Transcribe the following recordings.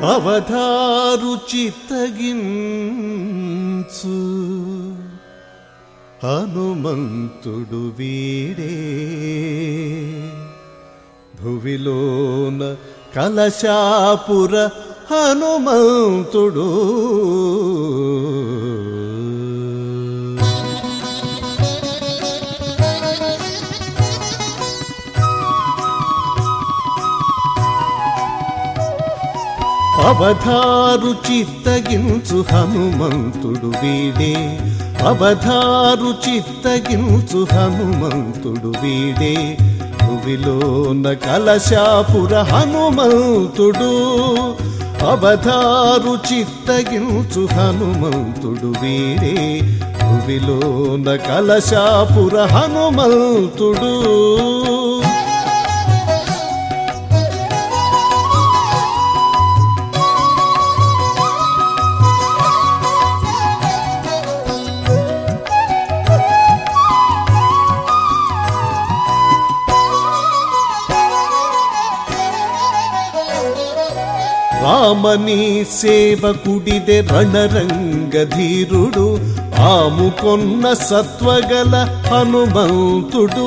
అవధారు చిత్తగించు హనుమంతుడు వీడే భువిలోన కలశాపుర హనుమంతుడు అవధారు చిత్తగించు హనుమంతుడు వీడే అవధారు చిత్తగించు హనుమంతుడు వీడే భువిలోన కలశాపుర హనుమంతుడు అవధారు చిత్తగించు హనుమంతుడు వీడే భువిలోన కలశాపుర హనుమంతుడు రామని సేవకుడిదే రణరంగధీరుడు ఆముకొన్న సత్వగల హనుమంతుడు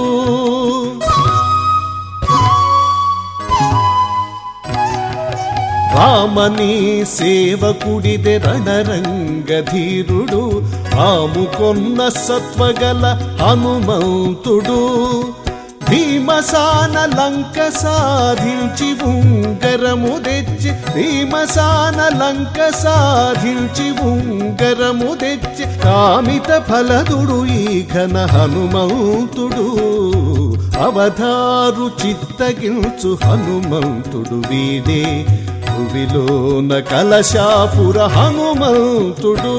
రామని సేవకుడిదే రణరంగధీరుడు ఆముకొన్న సత్వగల హనుమంతుడు భీమసాన లంక సాధించి ఉంగరము తెచ్చి భీమసాన లంక సాధించి ఉంగరము తెచ్చి కామిత ఫలదుడు ఈ ఘన హనుమంతుడు అవధారు చిత్తగించు హనుమంతుడు వీడే భువిలోన కలశాపుర హనుమంతుడు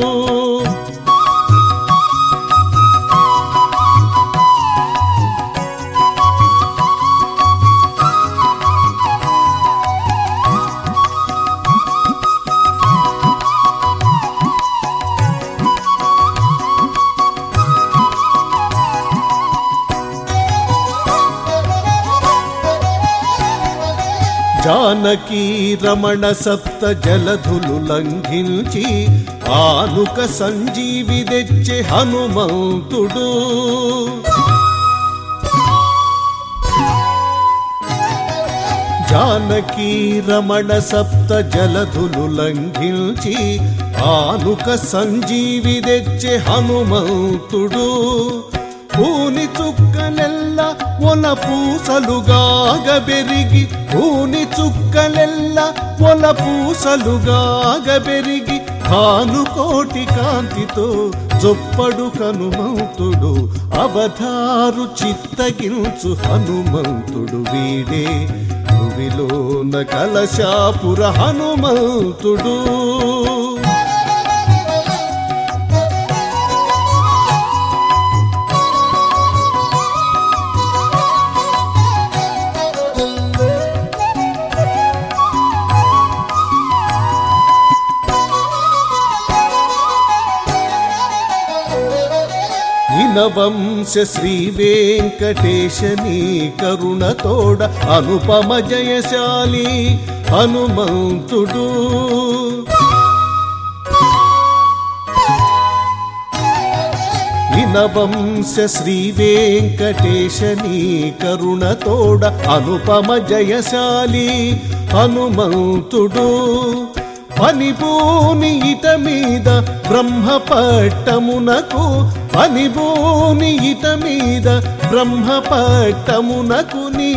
జానకీ రమణ సప్త జలధులు లంఘించి ఆనుక సంజీవి తెచ్చే హనుమంతుడు జానకీ రమణ సప్త జలధులు లంఘించి ఆనుక సంజీవి తెచ్చే హనుమంతుడు పూని చుక్కలెల్ల ఒల పూసలుగాగ బెరిగి పూని చుక్కలెల్ల ఒల పూసలుగాగ బెరిగి భానుకోటి కాంతితో జొప్పడు హనుమంతుడు అవధారు చిత్తగించు హనుమంతుడు వీడే భువిలోన కలశాపుర హనుమంతుడు ఇనవంశ శ్రీ వెంకటేశని కరుణతోడ అనుపమ జయశాలి హనుమంతుడు ఇనవంశ శ్రీ వెంకటేశని కరుణతోడ అనుపమ జయశాలి హనుమంతుడు పనిభూని ఇట మీద బ్రహ్మ పట్టమునకు పనిభూని ఇట మీద బ్రహ్మ పట్టమునకు నీ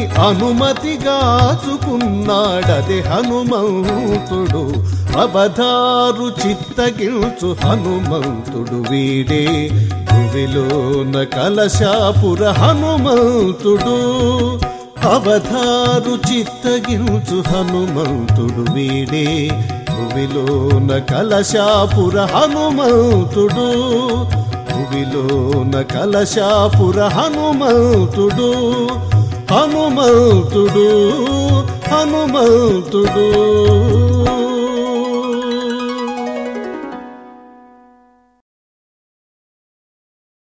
అనుమతిగాచుకున్నాడది హనుమంతుడు అవధారు చిత్తగిల్చు హనుమంతుడు వీడే భువిలోన కలశాపుర హనుమంతుడు అవధారు చిత్తగిల్చు హనుమంతుడు వీడే భువిలోన కలశాపుర హనుమంతుడు భువిలోన కలశాపుర హనుమంతుడు హనుమంతుడు హనుమంతుడు